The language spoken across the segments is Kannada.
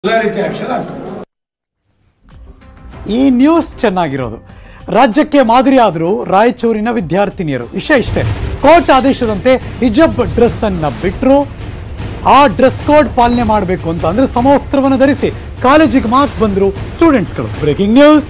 ಎಲ್ಲ ರೀತಿ ಆಕ್ಷನ್ ಆಗ್ತದೆ ಈ ನ್ಯೂಸ್ ಚೆನ್ನಾಗಿರೋದು ರಾಜ್ಯಕ್ಕೆ ಮಾದರಿ ಆದರೂ ರಾಯಚೂರಿನ ವಿದ್ಯಾರ್ಥಿನಿಯರು ವಿಷಯ ಇಷ್ಟೇ ಕೋರ್ಟ್ ಆದೇಶದಂತೆ ಹಿಜಬ್ ಡ್ರೆಸ್ ಅನ್ನ ಬಿಟ್ಟರು ಆ ಡ್ರೆಸ್ ಕೋಡ್ ಪಾಲನೆ ಮಾಡಬೇಕು ಅಂತ ಅಂದ್ರೆ ಸಮವಸ್ತ್ರವನ್ನು ಧರಿಸಿ ಕಾಲೇಜಿಗೆ ಮಾತು ಬಂದರು ಸ್ಟೂಡೆಂಟ್ಸ್ಗಳು ಬ್ರೇಕಿಂಗ್ ನ್ಯೂಸ್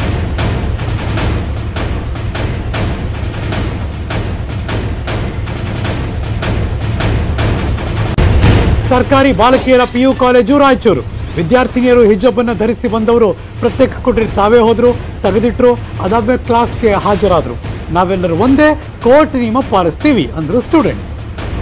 ಸರ್ಕಾರಿ ಬಾಲಕಿಯರ ಪಿಯು ಕಾಲೇಜು ರಾಯಚೂರು ವಿದ್ಯಾರ್ಥಿನಿಯರು ಹಿಜಬ್ ಅನ್ನು ಧರಿಸಿ ಬಂದವರು ಪ್ರತ್ಯೇಕ ಕೊಟ್ಟರೆ ತಾವೇ ಹೋದ್ರು ತೆಗೆದಿಟ್ರು ಅದಾದ್ಮೇಲೆ ಕ್ಲಾಸ್ಗೆ ಹಾಜರಾದ್ರು ನಾವೆಲ್ಲರೂ ಒಂದೇ ಕೋರ್ಟ್ ನಿಯಮ ಪಾಲಿಸ್ತೀವಿ ಅಂದ್ರು ಸ್ಟೂಡೆಂಟ್ಸ್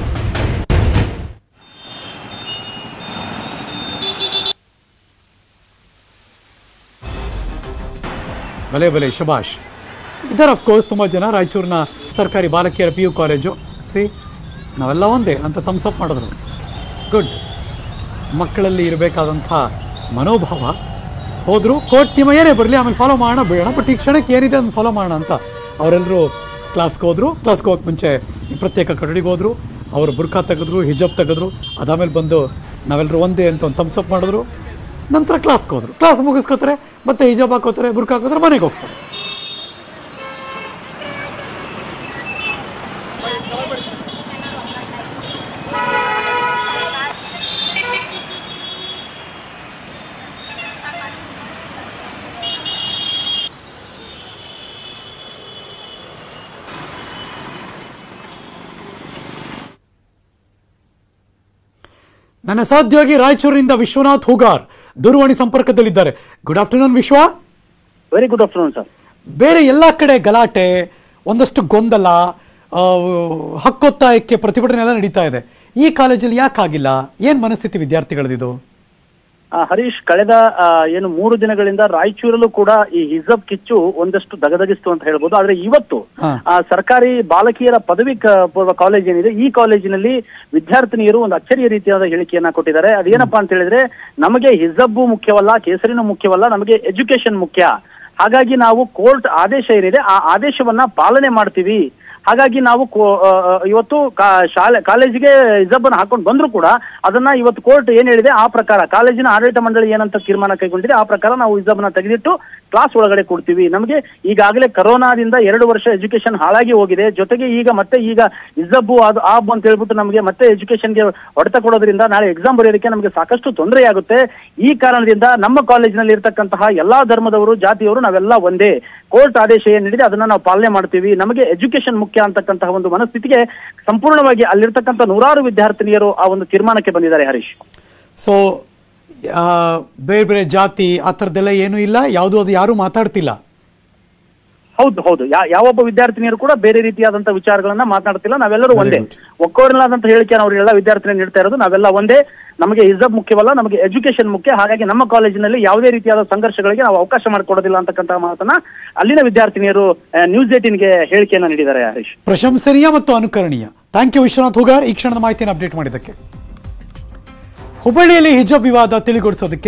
ಭಲೆ ಭಲೆ ಶಬಾಷ್ ಇದರ ಕೋರ್ಸ್ ತುಂಬ ಜನ ರಾಯಚೂರಿನ ಸರ್ಕಾರಿ ಬಾಲಕಿಯರ ಪಿ ಯು ಕಾಲೇಜು ಸಿ ನಾವೆಲ್ಲ ಒಂದೇ ಅಂತ ಥಮ್ಸಪ್ ಮಾಡಿದ್ರು ಗುಡ್ ಮಕ್ಕಳಲ್ಲಿ ಇರಬೇಕಾದಂಥ ಮನೋಭಾವ ಹೋದರು ಕೋರ್ಟ್ ನಿಯಮ ಏನೇ ಬರಲಿ ಆಮೇಲೆ ಫಾಲೋ ಮಾಡೋಣ ಬೇಡ ಬಟ್ ಈ ಕ್ಷಣಕ್ಕೆ ಏನಿದೆ ಅದನ್ನು ಫಾಲೋ ಮಾಡೋಣ ಅಂತ ಅವರೆಲ್ಲರೂ ಕ್ಲಾಸ್ಗೆ ಹೋದರು ಕ್ಲಾಸ್ಗೆ ಹೋಗಕ್ಕೆ ಮುಂಚೆ ಈ ಪ್ರತ್ಯೇಕ ಕೊಠಡಿಗೆ ಹೋದರು ಅವರು ಬುರ್ಖಾ ತೆಗೆದ್ರು ಹಿಜಬ್ ತೆಗೆದ್ರು ಅದಾಮೇಲೆ ಬಂದು ನಾವೆಲ್ಲರೂ ಒಂದೇ ಅಂತ ಒಂದು ಥಮ್ಸಪ್ ಮಾಡಿದ್ರು ನಂತರ ಕ್ಲಾಸ್ಗೆ ಹೋದರು ಕ್ಲಾಸ್ ಮುಗಿಸ್ಕೋತಾರೆ ಮತ್ತೆ ಹಿಜಬ್ ಹಾಕೋತಾರೆ ಬುರ್ಖಾ ಹಾಕೋತಾರೆ ಮನೆಗೆ ಹೋಗ್ತಾರೆ ನನ್ನ ಸಹೋದ್ಯೋಗಿ ರಾಯಚೂರಿನಿಂದ ವಿಶ್ವನಾಥ್ ಹೂಗಾರ್ ದೂರವಾಣಿ ಸಂಪರ್ಕದಲ್ಲಿದ್ದಾರೆ good afternoon Vishwa very good afternoon sir ಬೇರೆ ಎಲ್ಲ ಕಡೆ ಗಲಾಟೆ ಒಂದಷ್ಟು ಗೊಂದಲ ಆ, ಹಕ್ಕೊತ್ತಾಯಕ್ಕೆ ಪ್ರತಿಭಟನೆ ಎಲ್ಲ ನಡೀತಾ ಇದೆ ಈ ಕಾಲೇಜಲ್ಲಿ ಯಾಕೆ ಆಗಿಲ್ಲ ಏನ್ ಮನಸ್ಥಿತಿ ವಿದ್ಯಾರ್ಥಿಗಳದಿದು ಆ, ಹರೀಶ್ ಕಳೆದ ಆ, ಏನು ಮೂರು ದಿನಗಳಿಂದ ರಾಯಚೂರಲ್ಲೂ ಕೂಡ ಈ ಹಿಜಬ್ ಕಿಚ್ಚು ಒಂದಷ್ಟು ದಗದಗಿಸ್ತು ಅಂತ ಹೇಳ್ಬೋದು ಆದ್ರೆ ಇವತ್ತು ಹಾ. ಆ, ಸರ್ಕಾರಿ ಬಾಲಕಿಯರ ಪದವಿ ಕ- ಪೂರ್ವ ಕಾಲೇಜ್ ಏನಿದೆ ಈ ಕಾಲೇಜಿನಲ್ಲಿ ವಿದ್ಯಾರ್ಥಿನಿಯರು ಒಂದು ಅಚ್ಚರಿಯ ರೀತಿಯಾದ ಹೇಳಿಕೆಯನ್ನ ಕೊಟ್ಟಿದ್ದಾರೆ ಅದೇನಪ್ಪಾ ಅಂತ ಹೇಳಿದ್ರೆ ನಮಗೆ ಹಿಜಬ್ಬು ಮುಖ್ಯವಲ್ಲ ಕೇಸರಿನೂ ಮುಖ್ಯವಲ್ಲ ನಮಗೆ ಎಜುಕೇಶನ್ ಮುಖ್ಯ ಹಾಗಾಗಿ ನಾವು ಕೋರ್ಟ್ ಆದೇಶ ಏನಿದೆ ಆ ಆದೇಶವನ್ನ ಪಾಲನೆ ಮಾಡ್ತೀವಿ ಹಾಗಾಗಿ ನಾವು ಕೋ- ಆ, ಆ, ಇವತ್ತು ಕಾ- ಶಾಲೆ ಕಾಲೇಜಿಗೆ ಹಿಜಬ್ಬನ್ನು ಹಾಕೊಂಡು ಬಂದ್ರು ಕೂಡ ಅದನ್ನ ಇವತ್ತು ಕೋರ್ಟ್ ಏನ್ ಹೇಳಿದೆ ಆ ಪ್ರಕಾರ ಕಾಲೇಜಿನ ಆಡಳಿತ ಮಂಡಳಿ ಏನಂತ ತೀರ್ಮಾನ ಕೈಗೊಂಡಿದೆ ಆ ಪ್ರಕಾರ ನಾವು ಹಿಜಬ್ಬನ್ನ ತೆಗೆದಿಟ್ಟು ಕ್ಲಾಸ್ ಒಳಗಡೆ ಕೊಡ್ತೀವಿ ನಮಗೆ ಈಗಾಗಲೇ ಕರೋನಾದಿಂದ ಎರಡು ವರ್ಷ ಎಜುಕೇಶನ್ ಹಾಳಾಗಿ ಹೋಗಿದೆ ಜೊತೆಗೆ ಈಗ ಮತ್ತೆ ಈಗ ಹಿಜಬ್ಬು ಅದು ಆಬ್ ಅಂತ ಹೇಳ್ಬಿಟ್ಟು ನಮಗೆ ಮತ್ತೆ ಎಜುಕೇಶನ್ಗೆ ಹೊಡೆತ ಕೊಡೋದ್ರಿಂದ ನಾಳೆ ಎಕ್ಸಾಮ್ ಬರೆಯೋದಕ್ಕೆ ನಮಗೆ ಸಾಕಷ್ಟು ತೊಂದರೆಯಾಗುತ್ತೆ ಈ ಕಾರಣದಿಂದ ನಮ್ಮ ಕಾಲೇಜಿನಲ್ಲಿ ಇರ್ತಕ್ಕಂತಹ ಎಲ್ಲಾ ಧರ್ಮದವರು ಜಾತಿಯವರು ನಾವೆಲ್ಲ ಒಂದೇ ಕೋರ್ಟ್ ಆದೇಶ ಏನಿದೆ ಅದನ್ನ ನಾವು ಪಾಲನೆ ಮಾಡ್ತೀವಿ ನಮಗೆ ಎಜುಕೇಶನ್ ಮುಖ್ಯ ಅಂತಕ್ಕಂತಹ ಒಂದು ಮನಸ್ಥಿತಿಗೆ ಸಂಪೂರ್ಣವಾಗಿ ಅಲ್ಲಿರ್ತಕ್ಕಂಥ ನೂರಾರು ವಿದ್ಯಾರ್ಥಿನಿಯರು ಆ ಒಂದು ತೀರ್ಮಾನಕ್ಕೆ ಬಂದಿದ್ದಾರೆ ಹರೀಶ್ ಸೊ ಬೇರೆ ಬೇರೆ ಜಾತಿ ಆ ಥರದ್ದೆಲ್ಲ ಏನೂ ಇಲ್ಲ ಯಾವುದು ಅದು ಯಾರೂ ಮಾತಾಡ್ತಿಲ್ಲ ಹೌದು ಹೌದು ಯಾ- ಯಾವೊಬ್ಬ ವಿದ್ಯಾರ್ಥಿನಿಯರು ಕೂಡ ಬೇರೆ ರೀತಿಯಾದಂತಹ ವಿಚಾರಗಳನ್ನ ಮಾತನಾಡ್ತಿಲ್ಲ ನಾವೆಲ್ಲರೂ Very ಒಂದೇ good. ಒಕ್ಕೋರಿಲಾದಂತ ಹೇಳಿಕೆ ಅವರು ಎಲ್ಲ ವಿದ್ಯಾರ್ಥಿನಿ ನೀಡ್ತಾ ಇರೋದು ನಾವೆಲ್ಲ ಒಂದೇ ನಮಗೆ ಹಿಜಬ್ ಮುಖ್ಯವಲ್ಲ ನಮಗೆ ಎಜುಕೇಶನ್ ಮುಖ್ಯ ಹಾಗಾಗಿ ನಮ್ಮ ಕಾಲೇಜಿನಲ್ಲಿ ಯಾವುದೇ ರೀತಿಯಾದ ಸಂಘರ್ಷಗಳಿಗೆ ನಾವು ಅವಕಾಶ ಮಾಡಿಕೊಡೋದಿಲ್ಲ ಅಂತಕ್ಕಂತಹ ಮಾತನ್ನ ಅಲ್ಲಿನ ವಿದ್ಯಾರ್ಥಿನಿಯರು ಆ, ನ್ಯೂಸ್ ಏಟಿನ್ಗೆ ಹೇಳಿಕೆಯನ್ನ ನೀಡಿದ್ದಾರೆ ಹರೀಶ್ ಪ್ರಶಂಸನೀಯ ಮತ್ತು ಅನುಕರಣೀಯ ಥ್ಯಾಂಕ್ ಯು ವಿಶ್ವನಾಥ್ ಹುಗಾರ್ ಈ ಕ್ಷಣದ ಮಾಹಿತಿಯನ್ನು ಅಪ್ಡೇಟ್ ಮಾಡಿದ್ದಕ್ಕೆ ಹುಬ್ಬಳ್ಳಿಯಲ್ಲಿ ಹಿಜಬ್ ವಿವಾದ ತಿಳಿಗೊಳಿಸೋದಕ್ಕೆ